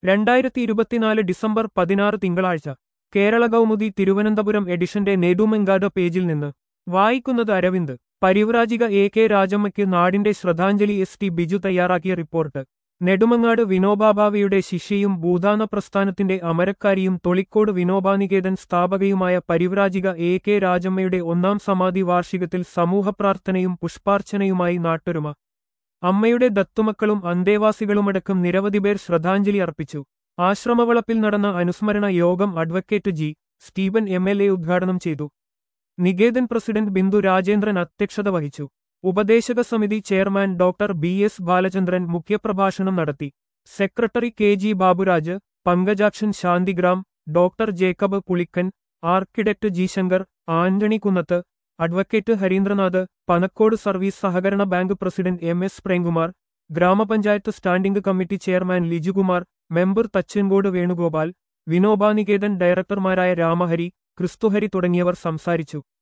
രണ്ടായിരത്തി ഇരുപത്തിനാല് ഡിസംബർ പതിനാറ് തിങ്കളാഴ്ച കേരള കൗമുദി തിരുവനന്തപുരം എഡിഷന്റെ നെടുമെങ്കാട് പേജിൽ നിന്ന് വായിക്കുന്നത് അരവിന്ദ് പരിവ്രാജിക എ കെ രാജമ്മയ്ക്ക് നാടിന്റെ ശ്രദ്ധാഞ്ജലി എസ് ടി ബിജു തയ്യാറാക്കിയ റിപ്പോർട്ട് നെടുമങ്ങാട് വിനോബാഭാവയുടെ ശിഷ്യയും ഭൂദാന പ്രസ്ഥാനത്തിന്റെ അമരക്കാരിയും തൊളിക്കോട് വിനോബാനികേതൻ സ്ഥാപകയുമായ പരിവ്രാജിക എ കെ രാജമ്മയുടെ ഒന്നാം സമാധി വാർഷികത്തിൽ സമൂഹപ്രാർത്ഥനയും പുഷ്പാർച്ചനയുമായി നാട്ടൊരുമ അമ്മയുടെ ദത്തുമക്കളും അന്തേവാസികളുമടക്കം നിരവധി പേർ ശ്രദ്ധാഞ്ജലി അർപ്പിച്ചു ആശ്രമവളപ്പിൽ നടന്ന അനുസ്മരണ യോഗം advocate G Steven M L A ഉദ്ഘാടനം ചെയ്തു നികേതൻ പ്രസിഡന്റ് ബിന്ദു രാജേന്ദ്രൻ അധ്യക്ഷത വഹിച്ചു ഉപദേശക സമിതി chairman doctor B S Balachandran മുഖ്യപ്രഭാഷണം നടത്തി secretary K G Baburaj Pankajakshan Santhigram doctor Jacob Pulickan architect G Shankar Antony Kunnath advocate Harindranath Panakode service സഹകരണ bank president M S Premkumar ഗ്രാമപഞ്ചായത്ത് standing committee chairman Lijukumar member Thachankode Venugopal Vinobaniketan ഡയറക്ടർമാരായ രാമഹരി ക്രിസ്തുഹരി തുടങ്ങിയവർ സംസാരിച്ചു